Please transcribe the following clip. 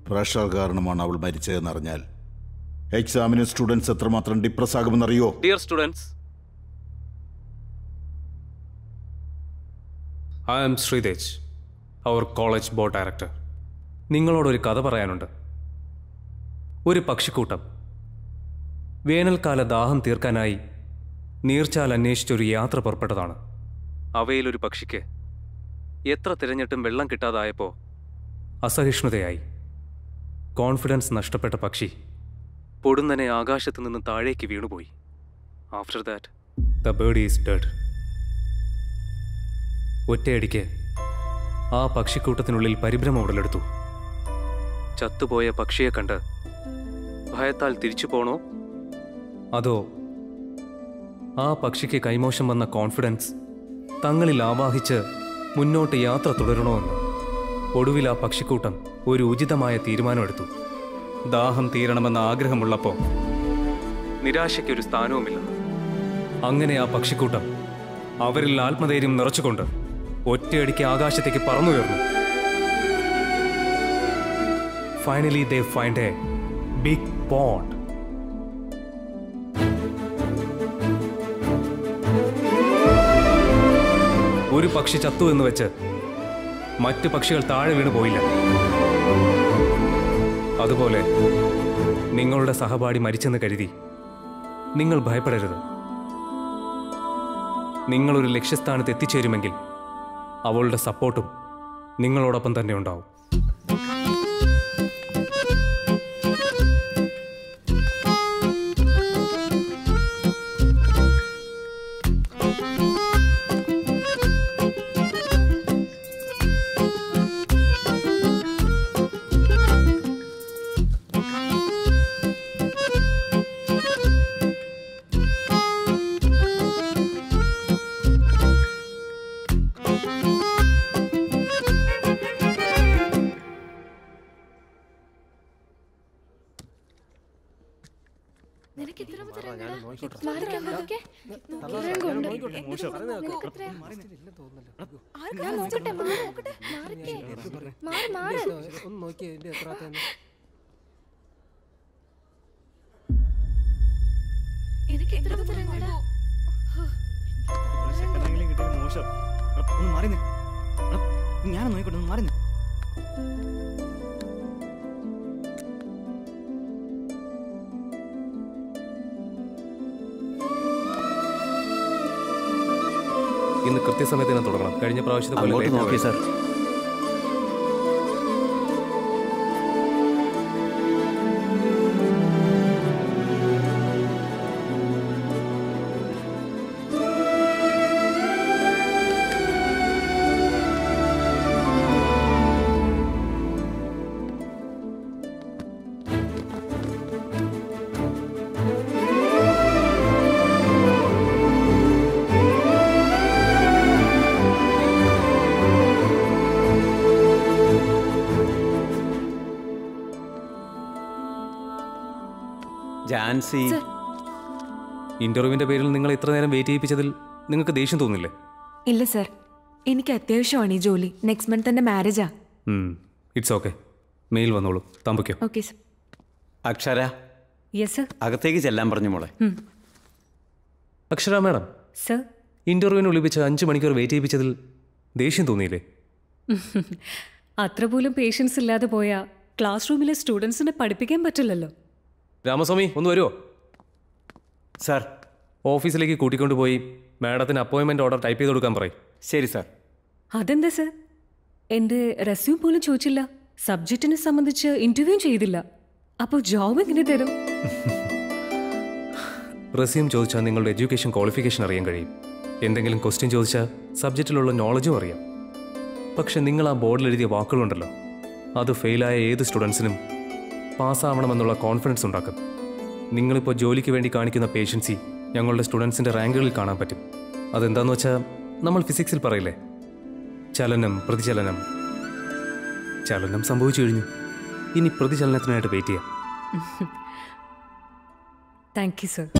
Pressure കാരണമാണ് അവൾ മരിച്ചതെന്നറിഞ്ഞാൽ എക്സാമിന് സ്റ്റുഡൻസ് എത്രമാത്രം ഡിപ്രസ് ആകുമെന്നറിയോ dear students I am Sreetej our college board director നിങ്ങളോടൊരു കഥ പറയാനുണ്ട് ഒരു പക്ഷിക്കൂട്ടം വേനൽക്കാല ദാഹം തീർക്കാനായി നീർച്ചാൽ അന്വേഷിച്ചൊരു യാത്ര പുറപ്പെട്ടതാണ് അവയിലൊരു പക്ഷിക്ക് എത്ര തിരഞ്ഞിട്ടും വെള്ളം കിട്ടാതായപ്പോൾ അസഹിഷ്ണുതയായി കോൺഫിഡൻസ് നഷ്ടപ്പെട്ട പക്ഷി പൊടുന്നനെ ആകാശത്ത് നിന്ന് താഴേക്ക് വീണുപോയി after that the bird is dead ഒറ്റയടിക്ക് ആ പക്ഷിക്കൂട്ടത്തിനുള്ളിൽ പരിഭ്രമം ഉടലെടുത്തു ചത്തുപോയ പക്ഷിയെ കണ്ട് ഭയത്താൽ തിരിച്ചു പോണോ അതോ ആ പക്ഷിക്ക് കൈമോശം വന്ന കോൺഫിഡൻസ് തങ്ങളിൽ ആവാഹിച്ച് മുന്നോട്ട് യാത്ര തുടരണോ എന്ന് ഒടുവിൽ ആ പക്ഷിക്കൂട്ടം ഒരു ഉചിതമായ തീരുമാനമെടുത്തു ദാഹം തീരണമെന്ന ആഗ്രഹമുള്ളപ്പോൾ നിരാശയ്ക്കൊരു സ്ഥാനവുമില്ല അങ്ങനെ ആ പക്ഷിക്കൂട്ടം അവരിൽ ആത്മധൈര്യം നിറച്ചുകൊണ്ട് ഒറ്റയടിക്ക് ആകാശത്തേക്ക് പറന്നുയർന്നു finally they find a big pond ഒരു പക്ഷി ചത്തു എന്ന് വെച്ച് മറ്റ് പക്ഷികൾ താഴെ വീണു പോയില്ല അതുപോലെ നിങ്ങളുടെ സഹപാഠി മരിച്ചെന്ന് കരുതി നിങ്ങൾ ഭയപ്പെടരുത് നിങ്ങളൊരു ലക്ഷ്യസ്ഥാനത്ത് എത്തിച്ചേരുമെങ്കിൽ അവളുടെ സപ്പോർട്ടും നിങ്ങളോടൊപ്പം തന്നെ ഉണ്ടാവും നിനക്ക് ഇത്ര മുതലെങ്ങടാ? മാറിക്കാൻ നോക്കിക്കേ. ഇത്രയും കൊണ്ട്. നിനക്ക് എത്രയാ? ഞാൻ നോക്കട്ടെ, മാറ്, നോക്കട്ടെ. മാറിക്കേ. മാറ്, മാറ്. ഒന്ന് നോക്കിയേ എന്റെ എത്രാത്തെന്ന് എനിക്ക് ഇത്ര മുതലെങ്ങടാ? സെക്കൻഡെങ്കിലും കിട്ടിയത് മോശം എടാ, ഒന്ന് മാറി നിന്ന്. എടാ, ഞാൻ നോക്കിക്കോട്ടെ ഒന്ന് മാറി നിന്ന്. ഇന്ന് കൃത്യസമയത്ത് തന്നെ തുടങ്ങണം കഴിഞ്ഞ പ്രാവശ്യത്തെ പോലെ അങ്ങോട്ട് late നോക്കി ആവരുത്. Sir Jancy sir. ഇന്റർവ്യൂവിന്റെ പേരിൽ നിങ്ങൾ ഇത്ര നേരം വെയിറ്റ് ചെയ്യിപ്പിച്ചതിൽ നിങ്ങൾക്ക് ദേഷ്യം തോന്നില്ലേ ഇല്ല സർ എനിക്ക് അത്യാവശ്യമാണ് ഈ ജോലി നെക്സ്റ്റ് മന്ത് തന്നെ മാരേജാ ഇറ്റ്സ് ഓക്കെ മെയിൽ വന്നോളൂ തമ്പയ്ക്കോ okay sir Akshara yes sir അകത്തേക്ക് ചെല്ലാൻ പറഞ്ഞു മോളെ അക്ഷര മാഡം സർ ഇന്റർവ്യൂവിന് വിളിപ്പിച്ച് അഞ്ച് മണിക്കൂർ വെയിറ്റ് ചെയ്യിപ്പിച്ചതിൽ ദേഷ്യം തോന്നിയില്ലേ അത്ര പോലും പേഷ്യൻസ് ഇല്ലാതെ പോയാ ക്ലാസ് റൂമിലെ സ്റ്റുഡൻസിനെ പഠിപ്പിക്കാൻ പറ്റില്ലല്ലോ രാമസ്വാമി ഒന്ന് വരുമോ സാർ ഓഫീസിലേക്ക് കൂട്ടിക്കൊണ്ട് പോയി മാഡത്തിന് അപ്പോയിൻമെന്റ് ഓർഡർ ടൈപ്പ് ചെയ്ത് കൊടുക്കാൻ പറയും ശരി സാർ അതെന്താ സർ എൻ്റെ റെസ്യൂം പോലും ചോദിച്ചില്ല സബ്ജക്റ്റിനെ സംബന്ധിച്ച് ഇന്റർവ്യൂ ചെയ്തില്ല അപ്പോൾ ജോബ് എങ്ങനെ തരും റെസ്യൂം ചോദിച്ചാൽ നിങ്ങളുടെ എഡ്യൂക്കേഷൻ ക്വാളിഫിക്കേഷൻ അറിയാൻ കഴിയും എന്തെങ്കിലും ക്വസ്റ്റ്യൻ ചോദിച്ചാൽ സബ്ജക്റ്റിലുള്ള നോളജും അറിയാം പക്ഷെ നിങ്ങൾ ആ ബോർഡിൽ എഴുതിയ വാക്കുകളുണ്ടല്ലോ അത് ഫെയിലായ ഏത് സ്റ്റുഡൻസിനും പാസ്സാവണമെന്നുള്ള കോൺഫിഡൻസ് ഉണ്ടാക്കും നിങ്ങളിപ്പോൾ ജോലിക്ക് വേണ്ടി കാണിക്കുന്ന പേഷ്യൻസി ഞങ്ങളുടെ സ്റ്റുഡൻസിൻ്റെ റാങ്കുകളിൽ കാണാൻ പറ്റും അതെന്താന്ന് വെച്ചാൽ നമ്മൾ ഫിസിക്സിൽ പറയില്ലേ ചലനം പ്രതിചലനം ചലനം സംഭവിച്ചു കഴിഞ്ഞു ഇനി പ്രതിചലനത്തിനായിട്ട് വെയിറ്റ് ചെയ്യാം താങ്ക് യു സർ